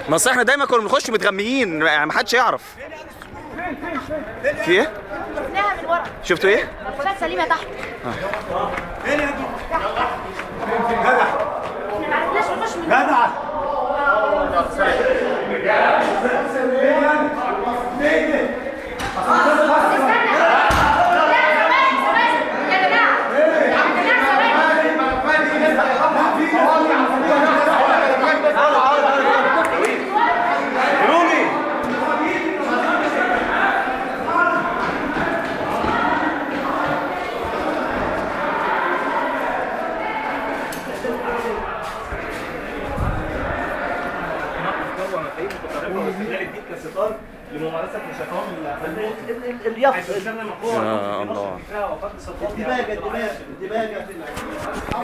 ما أصل احنا دايما كنا بنخش متغميين يعني ما حدش يعرف في ايه؟ شفناها من ورا شفتوا ايه؟ ملفات سليمه تحت احنا ما عرفناش نخش من جدع استنى لا ثواني ثواني يا جماعه يا جماعه ثواني رومي لممارسه نشاطهم اليافطه يا الله الدباجه الدباجه الدباجه